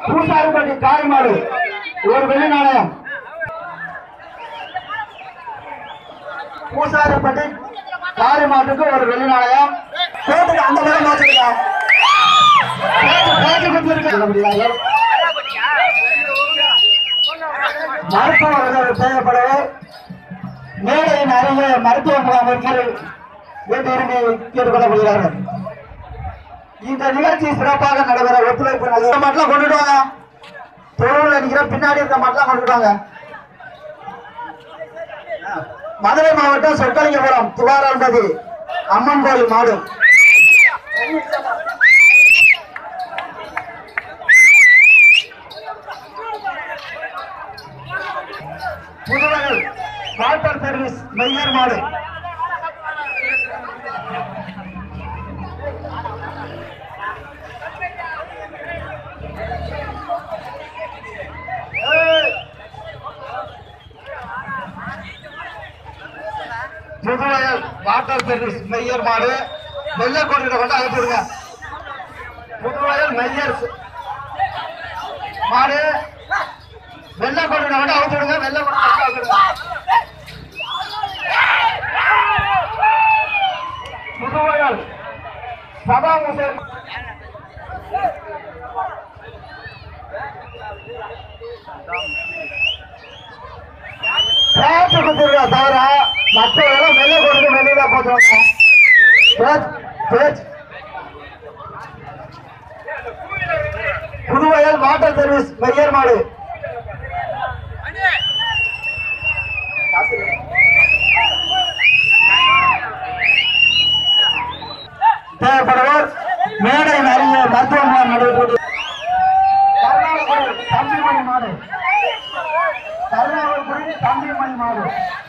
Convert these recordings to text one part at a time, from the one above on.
பூசாரிப்பட்டி காரிமாடு ஒரு வெள்ளி நாணயம் பூசாரிப்பட்டி காரிமாட்டுக்கு ஒரு வெள்ளி நாணயம் கோட்டுக்கு அந்த பக்கம் வச்சிருக்கா மருத்துவ உதவி தேவைப்படுவர் மேடையின் அருகே மருத்துவ முகாமிற்கு வேண்டி விரும்பி கேட்டுக்கொள்ளப்படுகிறார்கள் இந்த நிகழ்ச்சி சிறப்பாக நடைபெற ஒத்துழைப்பு நல்ல மட்டும் கொண்டுட்டு வாங்க தொழில் நிக்கிற பின்னாடி இருக்க மட்டும் கொண்டுட்டு வாங்க மதுரை மாவட்டம் சொற்கலிங்கபுரம் துவாரம்பதி அம்மன் கோயில் மாடு புதுவகல் வாட்டர் சர்வீஸ் மெய்யர் மாடு புதுவயல் வாட்டர் சர்வீஸ் மெய்யர் மாடு வெள்ளை கொண்டு கொண்டு அனுப்பிடுங்க புதுவயல் மெய்யர் ச- மாடு வெள்ளை கொண்டு கொண்டு அவுத்துடுங்க வெள்ளை கொண்டு கொண்டு அவுத்துடுங்க புதுவயல் சதா முசேன் பேச்சு குத்துருக்கா தவிர மற்ற எல்லாம் வெளியே கொண்டு வெளியில போட்டுருவாங்க பேச்சு பேச்சு புதுவையல் வாட்டர் சர்வீஸ் மெய்யர் மாடு தேவைப்படுவோர் மேடையின் அருகே மருத்துவ முகாம் நடைபெற்றது கருணாகர் தம்பிமணி மாடு கருணாகர் தம்பிமணி மாடு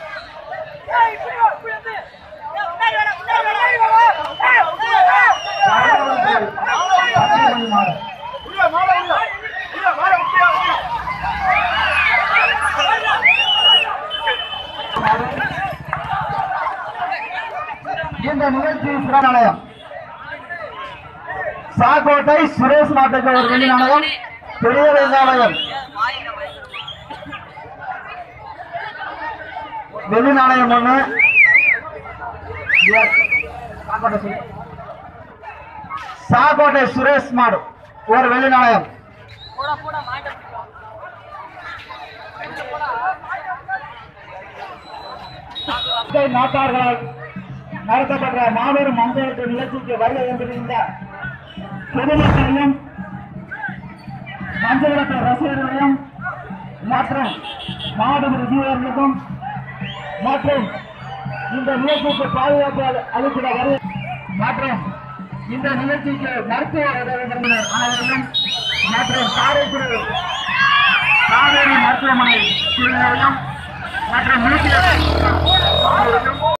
கருணாகர் தம்பிமணி மாடு இந்த நிகழ்ச்சி சிறநாணயம் சாக்கோட்டை சுரேஷ் மாட்டுக்கு ஒரு வெள்ளி நாணயம் பெரிய வெங்காயம் வெள்ளி நாணயம் ஒண்ணு சாக்கோட்டை சுரேஷ். சாக்கோட்டை சுரேஷ் மாடு ஒரு வெள்ளி நாணயம் இசை நாட்டார்களால் நடத்தப்பட்ட மாபெரும் மஞ்சள் நிகழ்ச்சிக்கு வருகை வந்திருந்த பொதுமக்களையும் மஞ்சள் ரசிகர்களையும் மற்றும் மாடு விஜயர்களுக்கும் மற்றும் இந்த நிகழ்ச்சிக்கு பாதுகாப்பு அளி- அளிக்கிற வரு மற்றும் இந்த நிகழ்ச்சிக்கு மருத்துவ உதவி விருந்தினர் அனைவரும் மற்றும் காரைக்குடி காவேரி மருத்துவமனை குழுவினரையும் மற்றும் நூற்றி